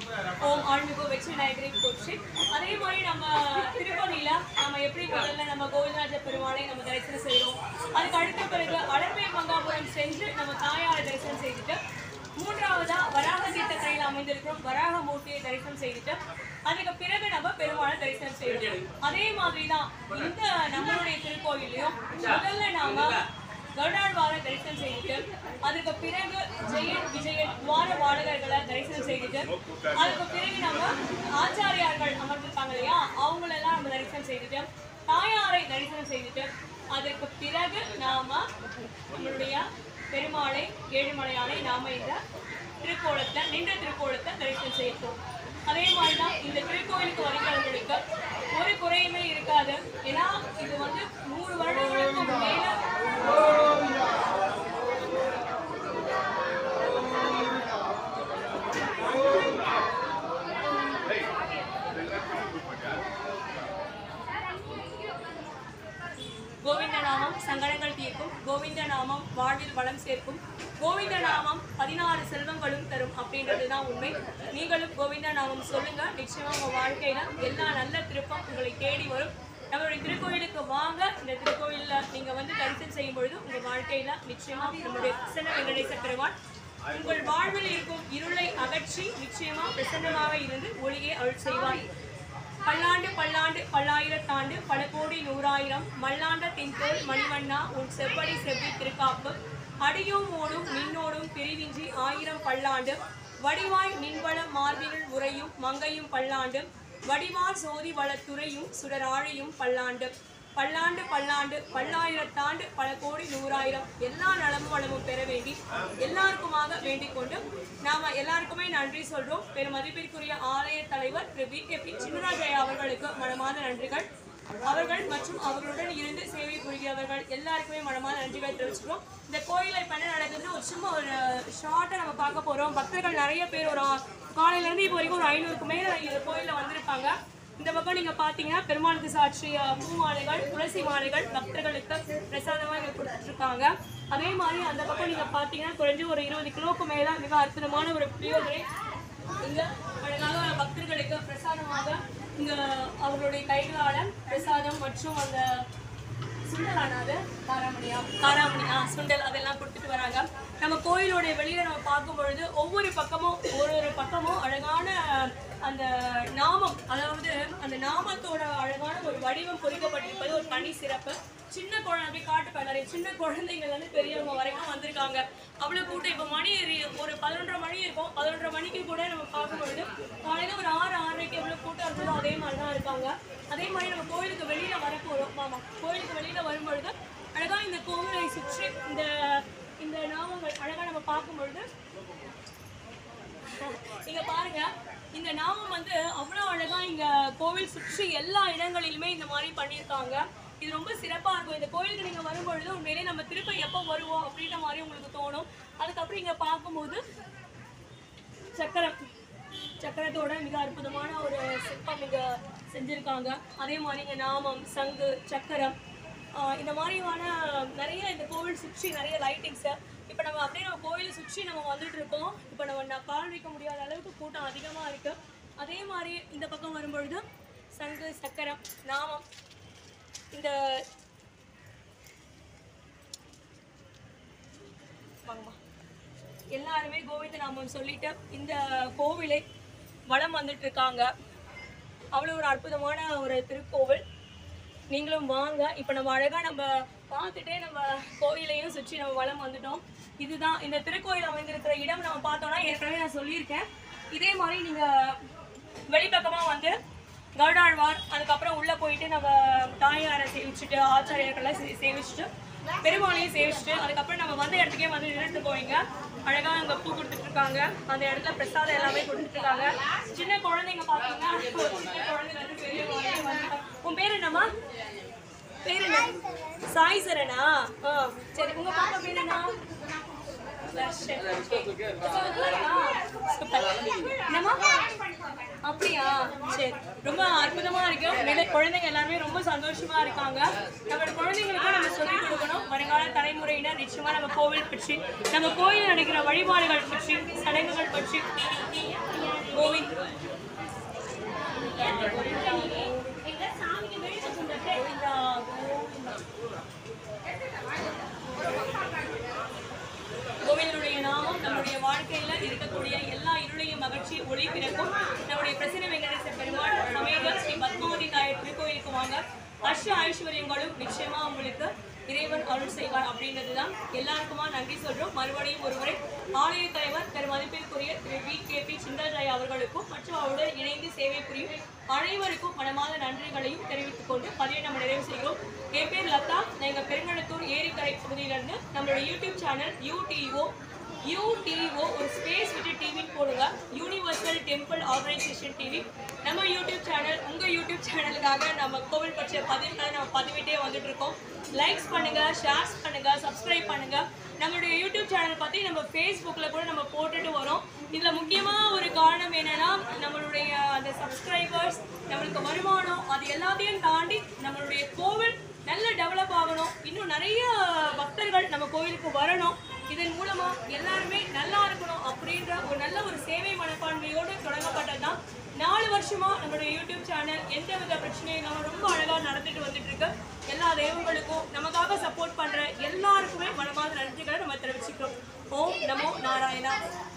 ஓம் ஆன்மீக வெற்றி நாயகரை போற்றி அதே மாதிரி நம்ம திருப்பதியில நம்ம எப்படி முதல்ல நம்ம கோவிந்தராஜ பெருமாளை நம்ம தரிசனம் செய்கிறோம் அதுக்கு அடுத்த பிறகு அலர்மே மங்காபுரம் சென்று நம்ம தாயாரை தரிசனம் செய்துட்டு மூன்றாவதா வராக தீர்த்தக்கரையில் அமைந்திருக்கிறோம் வராக மூர்த்தியை தரிசனம் செய்துட்டு அதுக்கு பிறகு நம்ம பெருமாளை தரிசனம் செய்யறோம் அதே மாதிரி தான் இந்த நம்மளுடைய திருக்கோயிலையும் முதல்ல நாம கருடாழ்வாரை தரிசனம் செய்துட்டு அதுக்கு பிறகு ஜெயன் விஜயன் வார வாடகர்களை தரிசனம் செய்துட்டு அதுக்கு பிறகு நம்ம ஆச்சாரியார்கள் அமர்ந்திருக்காங்க இல்லையா அவங்களெல்லாம் நம்ம தரிசனம் செய்துட்டு தாயாரை தரிசனம் செய்துட்டு அதற்கு பிறகு நாம நம்மளுடைய பெருமாளை ஏழுமலையானை நாம இந்த திருக்கோலத்தை நின்ற திருக்கோலத்தை தரிசனம் செய்யப்போம் அதே மாதிரி தான் இந்த திருக்கோயிலுக்கு வருகிறவங்களுக்கு ஒரு குறையுமே இருக்காது ஏன்னா இது வந்து நூறு வருடங்களுக்கு மேல கோவிந்த நாமம் சங்கடங்கள் தீர்க்கும் கோவிந்த நாமம் வாழ்வில் வளம் சேர்க்கும் கோவிந்த நாமம் பதினாறு செல்வங்களும் தரும் அப்படின்றது தான் உண்மை நீங்களும் கோவிந்த நாமம் சொல்லுங்க நிச்சயமா உங்க வாழ்க்கையில எல்லா நல்ல திருப்பம் உங்களை தேடி வரும் நம்மளுடைய திருக்கோயிலுக்கு வாங்க இந்த திருக்கோயில்ல நீங்க வந்து தரிசனம் செய்யும் பொழுது உங்க வாழ்க்கையில நிச்சயமா நம்முடைய பிரசன்ன வெங்கடேச பெருமான் உங்கள் வாழ்வில் இருக்கும் இருளை அகற்றி நிச்சயமா பிரசன்னமாக இருந்து ஒளியை அருள் செய்வார் பல்லாண்டு பல்லாண்டு பல்லாயிரத்தாண்டு பல கோடி நூறாயிரம் மல்லாண்ட தின்தோல் மணிவண்ணா உன் செவ்வடி செவ்வி திருக்காப்பு அடியும் ஓடும் நின்னோடும் பிரிவின்றி ஆயிரம் பல்லாண்டு வடிவாய் நின்வள மார்பினுள் உறையும் மங்கையும் பல்லாண்டு வடிவார் சோதி வளத்துறையும் சுடராழியும் பல்லாண்டு பல்லாண்டு பல்லாண்டு பல்லாயிரத்தாண்டு பல கோடி நூறாயிரம் எல்லா நலமும் வளமும் பெற வேண்டி எல்லாருக்குமாக வேண்டிக் கொண்டு நாம எல்லாருக்குமே நன்றி சொல்றோம் பெரும் மதிப்பிற்குரிய ஆலய தலைவர் திரு வி கே பி சின்னராஜயா அவர்களுக்கு மனமார்ந்த நன்றிகள் அவர்கள் மற்றும் அவர்களுடன் இருந்து சேவை புரிகிறவர்கள் எல்லாருக்குமே மனமார்ந்த நன்றிகள் தெரிவிச்சுக்கிறோம் இந்த கோயிலில் இப்போ என்ன நடக்குதுன்னு ஒரு சும்மா ஒரு ஷார்ட்டாக நம்ம பார்க்க போறோம் பக்தர்கள் நிறைய பேர் ஒரு காலையில இருந்து இப்போ வரைக்கும் ஒரு ஐநூறுக்கு மேல இந்த கோயிலில் வந்திருப்பாங்க இந்த பக்கம் நீங்க பாத்தீங்கன்னா பெருமாளுக்கு சாட்சி அஹ், பூ மாலைகள் துளசி மாலைகள் பக்தர்களுக்கு பிரசாதமா இங்க கொடுத்துட்டு இருக்காங்க அதே மாதிரி அந்த பக்கம் நீங்க பாத்தீங்கன்னா குறைஞ்சு ஒரு இருபது கிலோக்கு மேல மிக அற்புதமான ஒரு புளியோதரை இங்க அழகாக பக்தர்களுக்கு பிரசாதமாக இங்க அவர்களுடைய கைகளால பிரசாதம் மற்றும் அந்த சுண்டலானது காராமணியா காராமணியா சுண்டல் அதெல்லாம் கொடுத்துட்டு வராங்க நம்ம கோயிலோடைய வெளியில நம்ம பார்க்கும் பொழுது ஒவ்வொரு பக்கமும் ஒரு ஒரு பக்கமும் அழகான அந்த நாமம் அதாவது அந்த நாமத்தோட அழகான ஒரு வடிவம் பொறிக்கப்பட்டிருப்பது ஒரு தனி சிறப்பு சின்ன குழந்தை போய் காட்டு நிறைய சின்ன குழந்தைங்கள்ல இருந்து பெரியவங்க வரைக்கும் வந்திருக்காங்க அவ்வளவு கூட்டம் இப்போ மணி ஒரு- ஒரு பதினொன்றரை மணி இருக்கும் பதினொன்றரை மணிக்கு கூட நம்ம பார்க்கும்பொழுது காலையில ஒரு ஆறு ஆறரைக்கு எவ்வளவு கூட்டம் இருந்ததோ அதே மாதிரி தான் இருக்காங்க அதே மாதிரி நம்ம கோயிலுக்கு வெளியில வரப்போறோம் ஆமா கோயிலுக்கு வெளியில வரும்பொழுது அழகா இந்த கோவிலை சுற்றி இந்த இந்த நாமங்கள் அழகா நம்ம பார்க்கும் பொழுது இங்க பாருங்க இந்த நாமம் வந்து அவ்வளோ அழகா இங்க கோவில் சுற்றி எல்லா இடங்களிலுமே இந்த மாதிரி பண்ணியிருக்காங்க இது ரொம்ப சிறப்பா இருக்கும் இந்த கோயிலுக்கு நீங்க வரும்பொழுது உண்மையிலேயே நம்ம திருப்ப எப்போ வருவோம் அப்படின்ற மாதிரி உங்களுக்கு தோணும் அதுக்கப்புறம் இங்க பார்க்கும்போது சக்கரம் சக்கரத்தோட மிக அற்புதமான ஒரு சிற்பம் இங்க செஞ்சிருக்காங்க அதே மாதிரி இங்க நாமம் சங்கு சக்கரம் ஆஹ் இந்த மாதிரியான நிறைய இந்த கோவில் சுற்றி நிறைய லைட்டிங்ஸ் இப்போ நம்ம அப்படியே நம்ம கோயிலை சுற்றி நம்ம வந்துட்டு இருக்கோம் இப்போ நம்ம நான் கால் வைக்க முடியாத அளவுக்கு கூட்டம் அதிகமா இருக்கு அதே மாதிரி இந்த பக்கம் வரும்பொழுது சங்கு சக்கரம் நாமம் இந்த வாங்கம்மா எல்லாருமே கோவிந்த நாமம் சொல்லிட்டு இந்த கோவிலை வலம் வந்துட்டு இருக்காங்க அவ்வளோ ஒரு அற்புதமான ஒரு திருக்கோவில் நீங்களும் வாங்க இப்போ நம்ம அழகாக நம்ம பார்த்துட்டே நம்ம கோயிலையும் சுற்றி நம்ம வலம் வந்துட்டோம் இதுதான் இந்த திருக்கோயில் அமைந்திருக்கிற இடம் நம்ம பார்த்தோம்னா ஏற்கனவே நான் சொல்லியிருக்கேன் இதே மாதிரி நீங்கள் வெளிப்பக்கமாக வந்து கருடாழ்வார் அதுக்கப்புறம் உள்ளே போயிட்டு நம்ம தாயாரை சேவிச்சுட்டு ஆச்சாரியர்களை சே- சேவிச்சுட்டு பெருமாளையும் சேவிச்சுட்டு அதுக்கப்புறம் நம்ம வந்த இடத்துக்கே வந்து நிறுத்து போவீங்க அழகா அங்க பூ கொடுத்துட்டு இருக்காங்க அந்த இடத்துல பிரசாதம் எல்லாமே கொடுத்துட்டு இருக்காங்க சின்ன குழந்தைங்க பாத்தீங்கன்னா ஒரு சின்ன குழந்தைங்க வந்து பெரியவங்க வரைக்கும் வந்துட்டாங்க. உன் பேர் என்னம்மா பேர் என்ன சாய் சரணா ஆ சரி உங்க பாப்பா பேர் என்ன தர்ஷன். Okay. Super. என்னம்மா அப்படியா சரி ரொம்ப அற்புதமா இருக்கு மேலே குழந்தைங்க எல்லாருமே ரொம்ப சந்தோஷமா இருக்காங்க நம்மளோட குழந்தைங்களுக்கும் நம்ம சொல்லிக் கொடுக்கணும் வருங்கால தலைமுறையினர் நிச்சயமா நம்ம கோவில் பற்றி நம்ம கோயில் நடக்கிற வழிபாடுகள் பற்றி சடங்குகள் பற்றி கோவிந்த் கோவிலுடைய நாமம் நம்முடைய வாழ்க்கையில இருக்கக்கூடிய எல்லா இருளையும் மகிழ்ச்சி ஒளி பிறக்கும் நம்முடைய பிரசன்ன வெங்கடேச பெருமாள் சமேத ஸ்ரீ பத்மாவதி தாயர் திருக்கோயிலுக்கு வாங்க அஷ்ட ஐஸ்வர்யங்களும் நிச்சயமா உங்களுக்கு இறைவன் அருள் செய்வார் அப்படின்றது தான் எல்லாருக்குமா நன்றி சொல்றோம் மறுபடியும் ஒருமுறை ஆலய தலைவர் திரு மதிப்பிற்குரிய திரு வி கே பி சிந்தாஜாய் அவர்களுக்கும் மற்றும் அவருடன் இணைந்து சேவை புரியும் அனைவருக்கும் மனமாத நன்றிகளையும் தெரிவித்துக் கொண்டு பதிவை நம்ம நிறைவு செய்கிறோம் என் பேர் லதா நான் எங்க பெருங்கடத்தூர் ஏரிக்கரை பகுதியிலிருந்து நம்மளோட யூடியூப் சேனல் யூடிஓ யூடிஓ ஒரு ஸ்பேஸ் விட்டு டிவின்னு போடுங்க யூனிவர்சல் டெம்பிள் ஆர்கனைசேஷன் டிவி நம்ம யூடியூப் சேனல் உங்க யூடியூப் சேனலுக்காக நம்ம கோவில் பற்றிய பதிவுகளை நம்ம பதிவிட்டே வந்துட்டு இருக்கோம் லைக்ஸ் பண்ணுங்க ஷேர்ஸ் பண்ணுங்க சப்ஸ்கிரைப் பண்ணுங்க நம்மளுடைய யூடியூப் சேனல் பத்தி நம்ம ஃபேஸ்புக்ல கூட நம்ம போட்டுட்டு வரோம் இதுல முக்கியமா ஒரு காரணம் என்னன்னா நம்மளுடைய அந்த சப்ஸ்கிரைபர்ஸ் நம்மளுக்கு வருமானம் அது எல்லாத்தையும் தாண்டி நம்மளுடைய கோவில் நல்ல டெவலப் ஆகணும் இன்னும் நிறைய பக்தர்கள் நம்ம கோவிலுக்கு வரணும் இதன் மூலமா எல்லாருமே நல்லா இருக்கணும் அப்படின்ற ஒரு நல்ல ஒரு சேவை மனப்பான்மையோடு தொடங்கப்பட்டது தான் நாலு வருஷமா நம்மளுடைய யூடியூப் சேனல் எந்த வித பிரச்சனையும் இல்லாம ரொம்ப அழகா நடந்துட்டு வந்துட்டு இருக்கு எல்லா தெய்வங்களுக்கும் நமக்காக சப்போர்ட் பண்ற எல்லாருக்குமே மனமார்ந்த நன்றிகளை நம்ம தெரிவிச்சுக்கிறோம் ஓம் நமோ நாராயணா